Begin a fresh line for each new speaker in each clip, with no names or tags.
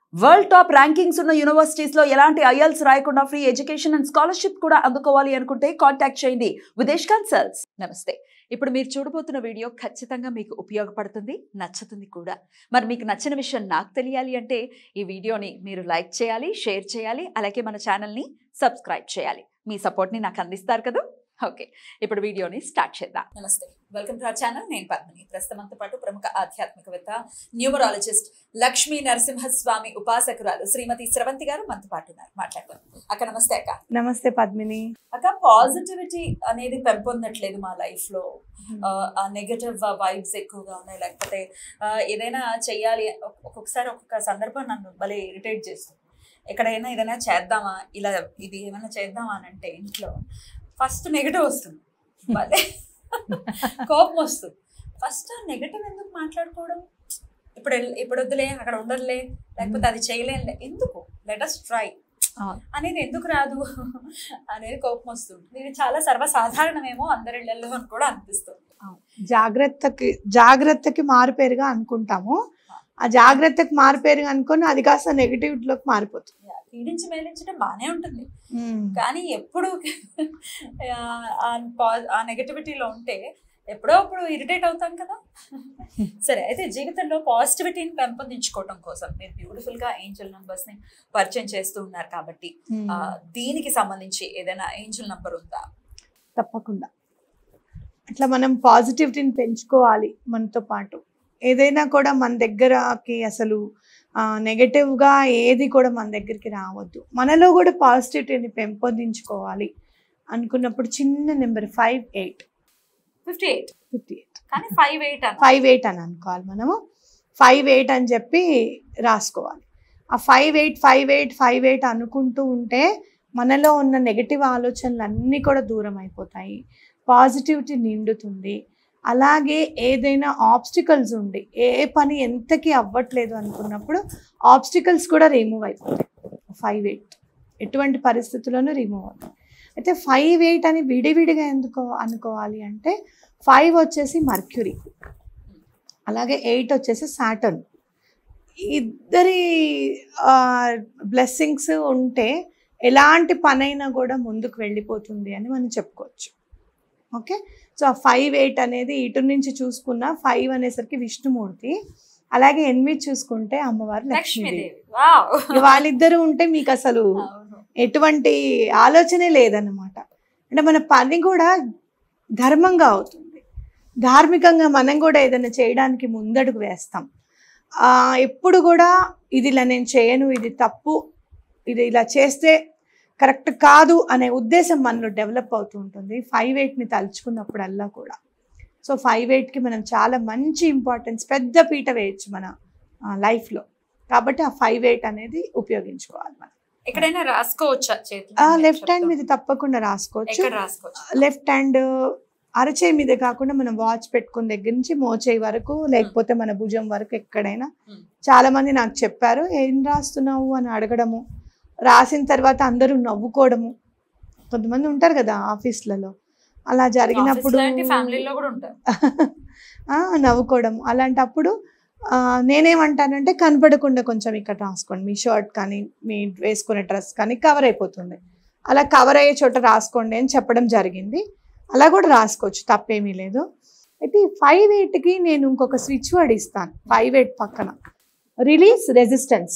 World top rankings ఉన్న universities లో ఎలాంటి ఐఎల్స్ రాయకుండా ఫ్రీ ఎడ్యుకేషన్ అండ్ స్కాలర్షిప్ కూడా అందుకోవాలి అనుకుంటే కాంటాక్ట్ చేయండి విదేశ్ కన్సల్ట్స్ నమస్తే ఇప్పుడు మీరు చూడబోతున్న వీడియో ఖచ్చితంగా మీకు ఉపయోగపడుతుంది నచ్చుతుంది కూడా మరి మీకు నచ్చిన విషయం నాకు తెలియాలి అంటే ఈ వీడియోని మీరు లైక్ చేయాలి షేర్ చేయాలి అలాగే మన ఛానల్ని సబ్స్క్రైబ్ చేయాలి మీ సపోర్ట్ని నాకు అందిస్తారు కదా ఓకే ఇప్పుడు వీడియోని స్టార్ట్ చేద్దాం నమస్తే వెల్కమ్ టు అవర్ ఛానల్ నేను పద్మిని ప్రస్తుతంతో పాటు ప్రముఖ ఆధ్యాత్మికవేత్త న్యూమరాలజిస్ట్ లక్ష్మీ నరసింహస్వామి ఉపాసకురాలు శ్రీమతి స్రవంతి గారు మనతో పాటు ఉన్నారు మాట్లాడతారు అక్క నమస్తే అక్క
నమస్తే పద్మిని
అక్క పాజిటివిటీ అనేది పెంపొందట్లేదు మా లైఫ్ లో ఆ, ఆ నెగటివ్ వైబ్స్ ఎక్కువగా ఉన్నాయి లేకపోతే ఆ, ఏదైనా చెయ్యాలి ఒక్- ఒక్కొక్కసారి ఒక్కొక్క సందర్భం నన్ను భలే ఇరిటేట్ చేస్తుంది ఎక్కడైనా ఏదైనా చేద్దామా ఇలా ఇది ఏమైనా చేద్దామా అని అంటే ఇంట్లో ఫస్ట్ నెగటివ్ వస్తుంది భలే కోపం వస్తుంది ఫస్ట్ ఆ నెగటివ్ ఎందుకు మాట్లాడుకోవడం ఇప్పుడు ఎల్- ఇప్పుడు వద్దులే అక్కడ ఉండదులే లేకపోతే అది చేయలేనులే ఎందుకు లెట్ అస్ ట్రై
అవును.
అనేది ఎందుకు రాదు అనేది కోపం వస్తుంది ఇది చాలా సర్వసాధారణమేమో అందరి ఇళ్లలో అని కూడా అనిపిస్తుంది
జాగ్రత్తకి జాగ్రత్తకి మారుపేరుగా అనుకుంటాము ఆ జాగ్రత్తకి మారుపేరుగా అనుకొని అది కాస్త నెగిటివ్లోకి మారిపోతుంది
పీడించి మేలించడం బాగానే ఉంటుంది కానీ ఎప్పుడు ఆ- ఆ పా- ఆ నెగటివిటీలో ఉంటే ఎప్పుడో అప్పుడు ఇరిటేట్ అవుతాం కదా సరే అయితే జీవితంలో పాజిటివిటీని పెంపొందించుకోవడం కోసం మీరు బ్యూటిఫుల్ గా ఏంజల్ నంబర్స్ ని పరిచయం చేస్తూ ఉన్నారు కాబట్టి ఆ, దీనికి సంబంధించి ఏదైనా ఏంజల్ నంబర్ ఉందా
తప్పకుండా అట్లా మనం పాజిటివిటీని పెంచుకోవాలి మనతో పాటు ఏదైనా కూడా మన దగ్గరకి అసలు ఆ, నెగటివ్గా ఏది కూడా మన దగ్గరికి రావద్దు మనలో కూడా పాజిటివిటీని పెంపొందించుకోవాలి అనుకున్నప్పుడు చిన్న number five eight
fifty eight
fifty eight
కానీ ఫైవ్ ఎయిట్ అన్న
ఫైవ్ ఎయిట్ అని అనుకోవాలి మనము ఫైవ్ ఎయిట్ అని చెప్పి రాసుకోవాలి ఆ five eight five eight five eight అనుకుంటూ ఉంటే మనలో ఉన్న నెగటివ్ ఆలోచనలు అన్నీ కూడా దూరం అయిపోతాయి పాజిటివిటీ నిండుతుంది అలాగే ఏదైనా ఆబ్స్టికల్స్ ఉండి ఏ పని ఎంతకి అవ్వట్లేదు అనుకున్నప్పుడు ఆబ్స్టికల్స్ కూడా రిమూవ్ అయిపోతాయి ఫైవ్ ఎయిట్ ఎటువంటి పరిస్థితుల్లోనూ రిమూవ్ అవుతాయి అయితే ఫైవ్ ఎయిట్ అని విడివిడిగా ఎందుకు అనుకోవాలి అంటే ఫైవ్ వచ్చేసి మర్క్యూరీ అలాగే ఎయిట్ వచ్చేసి సాటర్న్ ఇద్దరి బ్లెస్సింగ్స్ ఉంటే ఎలాంటి పనైనా కూడా ముందుకు వెళ్ళిపోతుంది అని మనం చెప్పుకోవచ్చు ఓకే సో ఆ ఫైవ్ ఎయిట్ అనేది ఇటు నుంచి చూసుకున్న ఫైవ్ అనేసరికి విష్ణుమూర్తి అలాగే ఎనిమిది చూసుకుంటే అమ్మవారు లక్ష్మీదేవి
లక్ష్మీదేవి వావ్
ఇక వాళ్ళిద్దరూ ఉంటే మీకు అసలు
అవును.
ఎటువంటి ఆలోచనే లేదన్నమాట అంటే మన పని కూడా ధర్మంగా అవుతుంది ధార్మికంగా మనం కూడా ఏదైనా చేయడానికి ముందడుగు వేస్తాం ఆ, ఎప్పుడు కూడా ఇది ఇలా నేను చేయను ఇది తప్పు ఇది ఇలా చేస్తే కరెక్ట్ కాదు అనే ఉద్దేశం మనలో డెవలప్ అవుతూ ఉంటుంది ఫైవ్ ఎయిట్ని తలుచుకున్నప్పుడల్లా కూడా సో ఫైవ్ ఎయిట్కి మనం చాలా మంచి ఇంపార్టెన్స్ పెద్ద పీట వేయచ్చు మన లైఫ్లో కాబట్టి ఆ ఫైవ్ ఎయిట్ అనేది ఉపయోగించుకోవాలి మనం
ఎక్కడైనా రాసుకోవచ్చా చేతి
లెఫ్ట్ హ్యాండ్ మీద తప్పకుండా రాసుకోవచ్చు
ఎక్కడ రాసుకోవచ్చు
లెఫ్ట్ హ్యాండ్ అరచేయి మీద కాకుండా మనం వాచ్ పెట్టుకున్న దగ్గర నుంచి మోచేయి వరకు లేకపోతే మన భుజం వరకు ఎక్కడైనా
Hmm.
చాలా మంది నాకు చెప్పారు ఏం రాస్తున్నావు అని అడగడము రాసిన తర్వాత అందరూ నవ్వుకోవడము కొంతమంది ఉంటారు కదా ఆఫీస్లలో అలా జరిగినప్పుడు
ఫ్యామిలీలో కూడా ఉంటారు
ఆ, నవ్వుకోవడం అలాంటప్పుడు ఆ, నేనేమంటానంటే కనపడకుండా కొంచెం ఇక్కడ రాసుకోండి మీ షర్ట్ కానీ మీ వేసుకునే డ్రెస్ కానీ కవర్ అయిపోతుంది అలా కవర్ అయ్యే చోట రాసుకోండి అని చెప్పడం జరిగింది అలా కూడా రాసుకోవచ్చు తప్పేమీ లేదు అయితే ఈ ఫైవ్ ఎయిట్కి నేను ఇంకొక స్విచ్ వర్డ్ ఇస్తాను ఫైవ్ ఎయిట్ పక్కన రిలీజ్ రెసిస్టెన్స్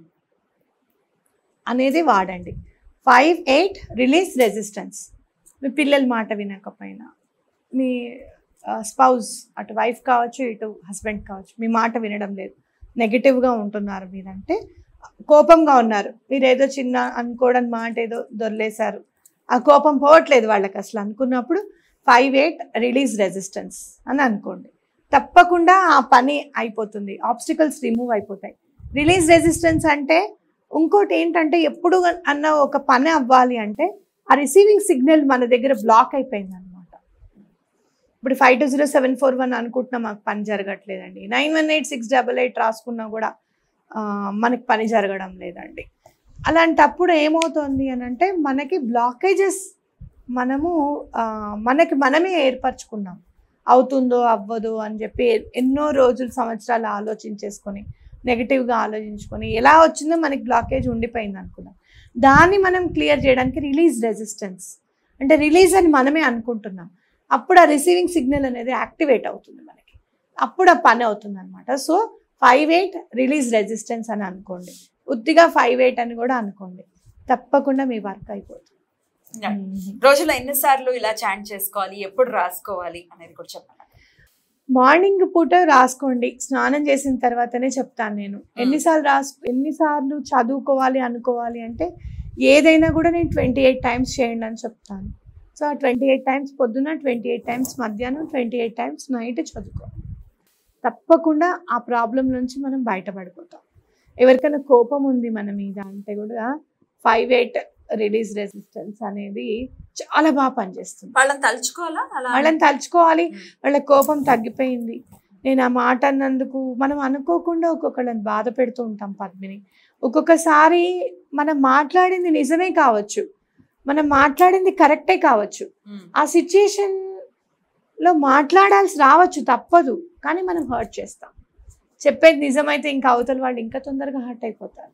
అనేది వాడండి ఫైవ్ ఎయిట్ రిలీజ్ రెసిస్టెన్స్ మీ పిల్లల మాట వినకపోయినా మీ స్పౌజ్ అటు వైఫ్ కావచ్చు ఇటు హస్బెండ్ కావచ్చు మీ మాట వినడం లేదు నెగిటివ్గా ఉంటున్నారు మీరంటే కోపంగా ఉన్నారు మీరు ఏదో చిన్న అనుకోవడం మాట ఏదో దొరలేశారు ఆ కోపం పోవట్లేదు వాళ్ళకి అసలు అనుకున్నప్పుడు ఫైవ్ ఎయిట్ రిలీజ్ రెసిస్టెన్స్ అని అనుకోండి తప్పకుండా ఆ పని అయిపోతుంది ఆబ్స్టికల్స్ రిమూవ్ అయిపోతాయి రిలీజ్ రెసిస్టెన్స్ అంటే ఇంకోటి ఏంటంటే ఎప్పుడు అన్న ఒక పని అవ్వాలి అంటే ఆ రిసీవింగ్ సిగ్నల్ మన దగ్గర బ్లాక్ అయిపోయింది అనమాట ఇప్పుడు five two zero seven four one అనుకుంటున్నా మాకు పని జరగట్లేదండి nine one eight six double eight రాసుకున్నా కూడా ఆ, మనకి పని జరగడం లేదండి అలాంటప్పుడు ఏమవుతుంది అని అంటే మనకి బ్లాకేజెస్ మనము ఆ, మనకి మనమే ఏర్పరచుకున్నాం అవుతుందో అవ్వదో అని చెప్పి ఎన్నో రోజులు సంవత్సరాలు ఆలోచించేసుకొని నెగిటివ్గా ఆలోచించుకొని ఎలా వచ్చిందో మనకి బ్లాకేజ్ ఉండిపోయింది అనుకున్నాం దాన్ని మనం క్లియర్ చేయడానికి రిలీజ్ రెసిస్టెన్స్ అంటే రిలీజ్ అని మనమే అనుకుంటున్నాం అప్పుడు ఆ రిసీవింగ్ సిగ్నల్ అనేది యాక్టివేట్ అవుతుంది మనకి అప్పుడు ఆ పని అవుతుంది అనమాట so five eight release resistance అని అనుకోండి ఉత్తిగా ఫైవ్ ఎయిట్ అని కూడా అనుకోండి తప్పకుండా మీ వర్క్ అయిపోతుంది
రోజులో ఎన్నిసార్లు ఇలా చాంట్ చేసుకోవాలి ఎప్పుడు రాసుకోవాలి అనేది కూడా చెప్పాలి
మార్నింగ్ పూట రాసుకోండి స్నానం చేసిన తర్వాతనే చెప్తాను నేను ఎన్నిసార్లు రాసు ఎన్నిసార్లు చదువుకోవాలి అనుకోవాలి అంటే ఏదైనా కూడా నేను ట్వంటీ ఎయిట్ టైమ్స్ చేయండి అని చెప్తాను సో ఆ ట్వంటీ ఎయిట్ టైమ్స్ పొద్దున ట్వంటీ ఎయిట్ టైమ్స్ మధ్యాహ్నం ట్వంటీ ఎయిట్ టైమ్స్ నైట్ చదువుకోవాలి తప్పకుండా ఆ ప్రాబ్లం నుంచి మనం బయటపడిపోతాం ఎవరికైనా కోపం ఉంది మన మీద అంటే కూడా ఫైవ్ ఎయిట్ రిలీజ్ రెసిస్టెన్స్ అనేది చాలా బాగా పనిచేస్తుంది
వాళ్ళని తలుచుకోవాలా అలా
వాళ్ళని తలుచుకోవాలి
ఉమ్.
వాళ్ళ కోపం తగ్గిపోయింది నేను ఆ మాట అన్నందుకు మనం అనుకోకుండా ఒక్కొక్కళ్ళని బాధ పెడుతూ ఉంటాం పద్మిని ఒక్కొక్కసారి మనం మాట్లాడింది నిజమే కావచ్చు మనం మాట్లాడింది కరెక్టే కావచ్చు
ఉమ్.
ఆ సిచ్యుయేషన్ లో మాట్లాడాల్సి రావచ్చు తప్పదు కానీ మనం హర్ట్ చేస్తాం చెప్పేది నిజమైతే ఇంకా అవతల వాళ్ళు ఇంకా తొందరగా హర్ట్ అయిపోతారు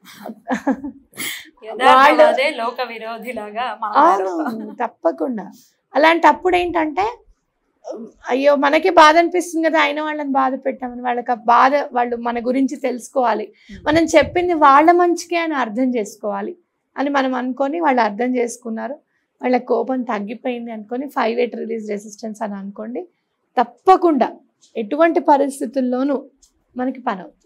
వాళ్ళు-
అదే లోక విరోధి లాగా
అవును తప్పకుండా అలాంటప్పుడు ఏంటంటే ఉమ్, అయ్యో మనకి బాధ అనిపిస్తుంది కదా అయిన వాళ్ళని బాధ పెట్టామని వాళ్ళకి ఆ బాధ వాళ్ళు మన గురించి తెలుసుకోవాలి మనం చెప్పింది వాళ్ళ మంచికే అని అర్థం చేసుకోవాలి అని మనం అనుకొని వాళ్ళు అర్థం చేసుకున్నారు వాళ్ళ కోపం తగ్గిపోయింది అనుకొని ఫైవ్ ఎయిట్ రిలీజ్ రెసిస్టెన్స్ అని అనుకోండి తప్పకుండా ఎటువంటి పరిస్థితుల్లోనూ మనకి పని అవుతుంది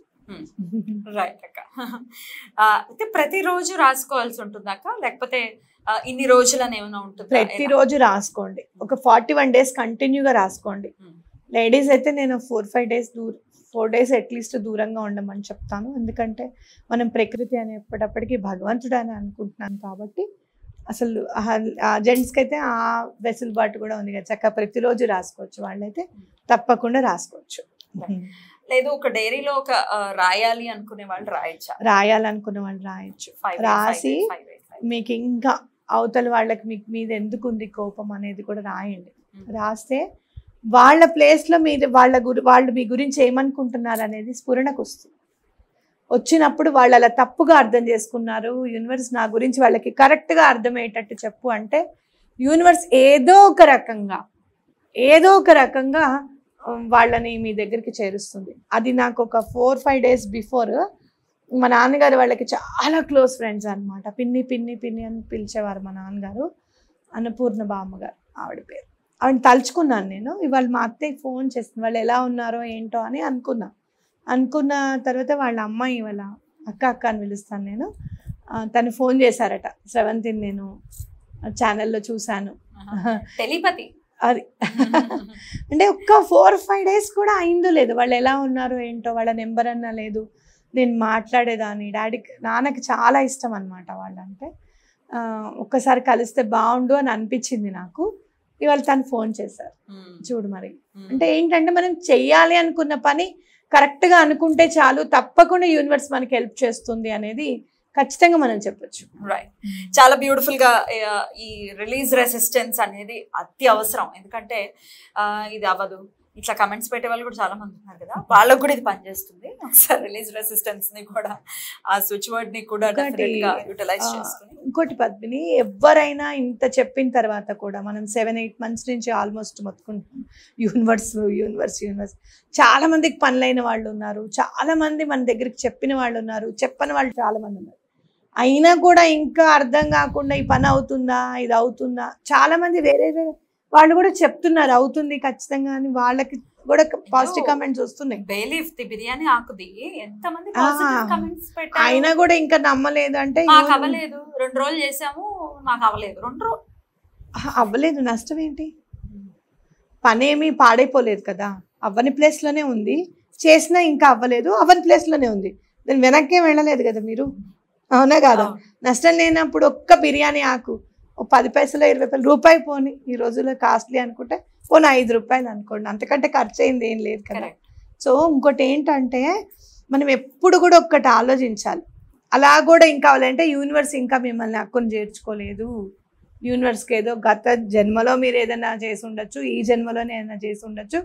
రైట్ అక్క ఆ, అయితే ప్రతిరోజు రాసుకోవాల్సి ఉంటుందాక లేకపోతే ఆ, ఇన్ని రోజులని ఏమైనా ఉంటుందా
ప్రతిరోజు రాసుకోండి ఒక ఫార్టీ వన్ డేస్ కంటిన్యూగా రాసుకోండి
ఉమ్.
లేడీస్ అయితే నేను ఫోర్ ఫైవ్ డేస్ దూర ఫోర్ డేస్ అట్లీస్ట్ దూరంగా ఉండమని చెప్తాను ఎందుకంటే మనం ప్రకృతి అనేప్పటికీ భగవంతుడు అని అనుకుంటున్నాను కాబట్టి అసలు ఆ జెంట్స్కి అయితే ఆ వెసులుబాటు కూడా ఉంది కదా చక్కగా ప్రతిరోజు రాసుకోవచ్చు వాళ్ళైతే తప్పకుండా రాసుకోవచ్చు
లేదు ఒక డైరీలో ఒక ఆ, రాయాలి అనుకునే వాళ్ళు రాయచ్చా
రాయాలనుకున్న వాళ్ళు రాయొచ్చు
Five, eight,
రాసి
five, eight, five, eight, five.
మీకు ఇంకా అవతల వాళ్ళకి మీకు మీద ఎందుకు ఉంది కోపం అనేది కూడా రాయండి
ఉమ్.
రాస్తే వాళ్ళ ప్లేస్లో మీరు వాళ్ళ గురి వాళ్ళు మీ గురించి ఏమనుకుంటున్నారు అనేది స్ఫురణకు వస్తుంది వచ్చినప్పుడు వాళ్ళు అలా తప్పుగా అర్థం చేసుకున్నారు యూనివర్స్ నా గురించి వాళ్ళకి కరెక్ట్గా అర్థమయ్యేటట్టు చెప్పు అంటే యూనివర్స్ ఏదో ఒక రకంగా ఏదో ఒక రకంగా ఉమ్, వాళ్ళని మీ దగ్గరికి చేరుస్తుంది అది నాకు ఒక ఫోర్ ఫైవ్ డేస్ బిఫోర్ మా నాన్నగారు వాళ్ళకి చాలా క్లోజ్ ఫ్రెండ్స్ అన్నమాట పిన్ని పిన్ని పిన్ని అని పిలిచేవారు మా నాన్నగారు అన్నపూర్ణ బామ్మగారు ఆవిడ పేరు ఆవిడ తలుచుకున్నాను నేను ఇవాళ మా అత్తయ్య ఫోన్ చేస్తుంది వాళ్ళు ఎలా ఉన్నారో ఏంటో అని అనుకున్నా అనుకున్న తర్వాత వాళ్ళ అమ్మాయి వాళ్ళ అక్క అక్క అని పిలుస్తాను నేను ఆ, తను ఫోన్ చేశారట శ్రవంతిని నేను ఛానల్లో చూశాను
ఆహా. టెలిపతి
అది అంటే ఒక్క ఫోర్ ఫైవ్ డేస్ కూడా అయిందో లేదు వాళ్ళు ఎలా ఉన్నారో ఏంటో వాళ్ళ నెంబర్ అన్నా లేదు నేను మాట్లాడేదాన్ని డాడీకి నాన్నకి చాలా ఇష్టం అనమాట వాళ్ళంటే ఆ, ఒక్కసారి కలిస్తే బాగుండు అని అనిపించింది నాకు ఇవాళ తను ఫోన్ చేశారు
ఉమ్.
చూడు మరి
ఉమ్.
అంటే ఏంటంటే మనం చెయ్యాలి అనుకున్న పని కరెక్ట్గా అనుకుంటే చాలు తప్పకుండా యూనివర్స్ మనకి హెల్ప్ చేస్తుంది అనేది ఖచ్చితంగా మనం చెప్పొచ్చు
రైట్ చాలా బ్యూటిఫుల్ గా ఆ, ఈ రిలీజ్ రెసిస్టెన్స్ అనేది అతి అవసరం ఎందుకంటే ఆ, ఇది అవ్వదు ఇట్లా కమెంట్స్ పెట్టే వాళ్ళు కూడా చాలా మంది ఉన్నారు కదా వాళ్ళకు కూడా ఇది పనిచేస్తుంది ఒకసారి రిలీజ్ రెసిస్టెన్స్ ని కూడా ఆ స్విచ్ వర్డ్ ని కూడా
ఒకటి,
డెఫినెట్ గా యూటిలైజ్
ఆ,
చేసుకుని
ఇంకోటి పద్మిని ఎవరైనా ఇంత చెప్పిన తర్వాత కూడా మనం సెవెన్ ఎయిట్ మంత్స్ నుంచి ఆల్మోస్ట్ మొత్తుకుంటాం యూనివర్స్ యూనివర్స్ యూనివర్స్ చాలా మందికి పనులైన వాళ్ళు ఉన్నారు చాలా మంది మన దగ్గరికి చెప్పిన వాళ్ళు ఉన్నారు చెప్పని వాళ్ళు చాలా మంది ఉన్నారు అయినా కూడా ఇంకా అర్థం కాకుండా ఈ పని అవుతుందా ఇది అవుతుందా చాలా మంది వేరే వేరే వాళ్ళు కూడా చెప్తున్నారు అవుతుంది ఖచ్చితంగా అని వాళ్ళకి కూడా పాజిటివ్ కమెంట్స్ వస్తున్నాయి
బేలీఫ్ ది బిర్యానీ ఆకుది ఎంత మంది
ఆ,
పాజిటివ్ కమెంట్స్ పెట్టారు
అయినా కూడా ఇంకా నమ్మలేదు అంటే
మాకు అవ్వలేదు రెండు రోజులు చేసాము మాకు అవ్వలేదు రెండు రోజులు
అవ్వలేదు నష్టం ఏంటి పనేమీ పాడైపోలేదు కదా అవ్వని ప్లేస్లోనే ఉంది చేసినా ఇంకా అవ్వలేదు అవ్వని ప్లేస్లోనే ఉంది దాని వెనక్కే వెళ్ళలేదు కదా మీరు అవునా కాదా నష్టం లేనప్పుడు ఒక్క బిర్యానీ ఆకు ఓ పది పైసలు ఇరవై పైసలు రూపాయి పోని ఈ రోజుల్లో కాస్ట్లీ అనుకుంటే పోనీ ఐదు రూపాయలు అనుకోండి అంతకంటే ఖర్చు అయింది ఏం లేదు కదా
కరెక్ట్
సో ఇంకోటి ఏంటంటే మనం ఎప్పుడు కూడా ఒక్కటి ఆలోచించాలి అలా కూడా ఇంకా కావాలంటే యూనివర్స్ ఇంకా మిమ్మల్ని హక్కును చేర్చుకోలేదు యూనివర్స్కి ఏదో గత జన్మలో మీరు ఏదైనా చేసి ఉండొచ్చు ఈ జన్మలోనే ఏదైనా చేసి ఉండొచ్చు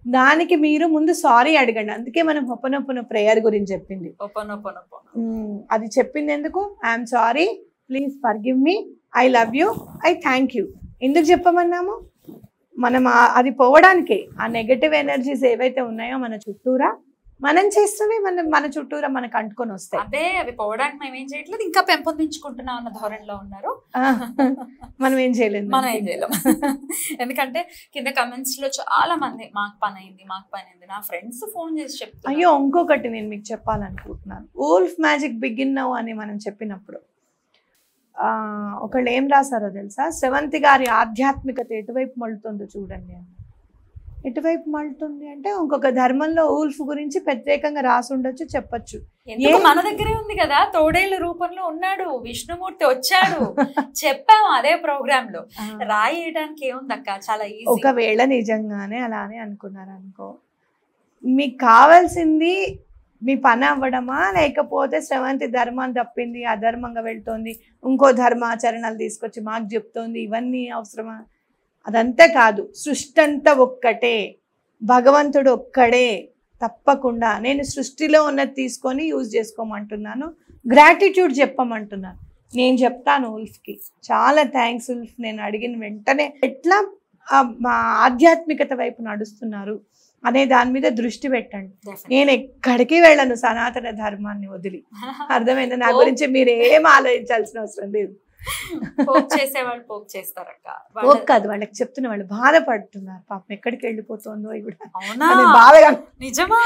దానికి మీరు ముందు సారీ అడగండి అందుకే మనం హొప్పనొప్పన ప్రేయర్ గురించి చెప్పింది
ఓపెన్ ఓపెన్ ఓపెన్
మ్మ్. అది చెప్పింది ఎందుకు I'm sorry please forgive me I love you I thank you ఎందుకు చెప్పమన్నాము మనం ఆ- అది పోవడానికే ఆ నెగటివ్ ఎనర్జీస్ ఏవైతే ఉన్నాయో మన చుట్టూరా మనం చేస్తూనే మన మన చుట్టూరా మనకు అంటుకొని వస్తాయి
అదే అవి పోవడానికి మేము ఏం చేయట్లేదు ఇంకా పెంపొందించుకుంటున్నాం అన్న ధోరణిలో ఉన్నారు
ఆ, మనం ఏం చేయలేదు
మనం ఏం చేయలేం ఎందుకంటే కింద కమెంట్స్ లో చాలా మంది మాకు పని అయింది మాకు పని అయింది నా ఫ్రెండ్స్ ఫోన్ చేసి చెప్తారు
అయ్యో ఇంకొకటి నేను మీకు చెప్పాలనుకుంటున్నాను ఊల్ఫ్ మ్యాజిక్ బిగిన్ నౌ అని మనం చెప్పినప్పుడు ఆ, ఒకళ్ళు ఏం రాశారో తెలుసా సెవంతి గారి ఆధ్యాత్మికత ఎటువైపు మళ్ళుతుందో చూడండి అని ఎటువైపు మళ్ళుతుంది అంటే ఇంకొక ధర్మంలో ఊల్ఫ్ గురించి ప్రత్యేకంగా రాసి ఉండొచ్చు చెప్పొచ్చు
ఎందుకు
ఏ-
మన దగ్గరే ఉంది కదా తోడేళ్ళ రూపంలో ఉన్నాడు విష్ణుమూర్తి వచ్చాడు చెప్పాము అదే ప్రోగ్రామ్ లో రాయడానికి ఏముంది అక్క చాలా ఈజీ
ఒకవేళ నిజంగానే అలానే అనుకున్నారు అనుకో మీకు కావాల్సింది మీ పని అవ్వడమా లేకపోతే శ్రవంతి ధర్మం తప్పింది అధర్మంగా వెళ్తోంది ఇంకో ధర్మాచరణలు తీసుకొచ్చి మాకు చెప్తోంది ఇవన్నీ అవసరమా అదంతా కాదు సృష్టి అంతా ఒక్కటే భగవంతుడు ఒక్కడే తప్పకుండా నేను సృష్టిలో ఉన్నది తీసుకొని యూజ్ చేసుకోమంటున్నాను గ్రాటిట్యూడ్ చెప్పమంటున్నాను నేను చెప్తాను ఉల్ఫ్కి చాలా థ్యాంక్స్ ఉల్ఫ్ నేను అడిగిన వెంటనే ఎట్లా ఆ, మా ఆధ్యాత్మికత వైపు నడుస్తున్నారు అనే దాని మీద దృష్టి పెట్టండి నేను ఎక్కడికి వెళ్ళను సనాతన ధర్మాన్ని వదిలి అర్థమైంది నా
ఓ.
గురించి మీరు ఏం ఆలోచించాల్సిన అవసరం లేదు
పోక్ చేసేవాళ్ళు పోక్ చేస్తారక్క వాళ్ళ-
ఓ కాదు వాళ్ళకి చెప్తున్న వాళ్ళు బాధపడుతున్నారు పాపం ఎక్కడికి వెళ్ళిపోతుందో ఇవిడ
అవునా
అని బాధగా
నిజమా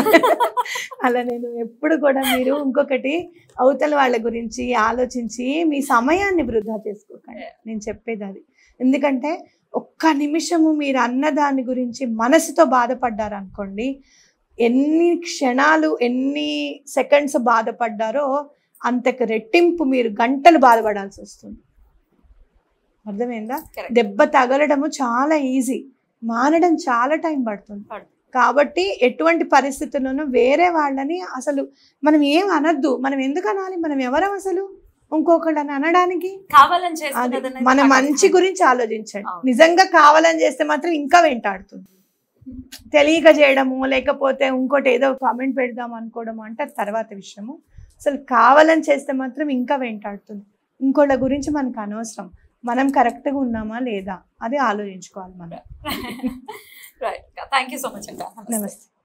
అలా నేను ఎప్పుడు కూడా మీరు ఇంకొకటి అవతల వాళ్ళ గురించి ఆలోచించి మీ సమయాన్ని వృధా చేసుకోకండి నేను చెప్పేది అది ఎందుకంటే ఒక్క నిమిషము మీరు అన్న దాని గురించి మనసుతో బాధపడ్డారు అనుకోండి ఎన్ని క్షణాలు ఎన్ని సెకండ్స్ బాధపడ్డారో అంతకు రెట్టింపు మీరు గంటలు బాధపడాల్సి వస్తుంది అర్థమైందా
Correct.
దెబ్బ తగలడము చాలా ఈజీ మానడం చాలా టైం పడుతుంది
పడుతుంది.
కాబట్టి ఎటువంటి పరిస్థితుల్లోనూ వేరే వాళ్ళని అసలు మనం ఏం అనొద్దు మనం ఎందుకు అనాలి మనం ఎవరం అసలు ఇంకొకళ్ళని అనడానికి
కావాలని
అది
చేస్తున్నది అనేది
మన
పక్కన
మంచి గురించి ఆలోచించండి
అవును.
నిజంగా కావాలని చేస్తే మాత్రం ఇంకా వెంటాడుతుంది తెలియక చేయడము లేకపోతే ఇంకోటి ఏదో కామెంట్ పెడదాం అనుకోవడం అంటే అది తర్వాత విషయము అసలు కావాలని చేస్తే మాత్రం ఇంకా వెంటాడుతుంది ఇంకోళ్ళ గురించి మనకు అనవసరం మనం కరెక్ట్గా ఉన్నామా లేదా అది ఆలోచించుకోవాలి మనం
right thank you so much అక్క
నమస్తే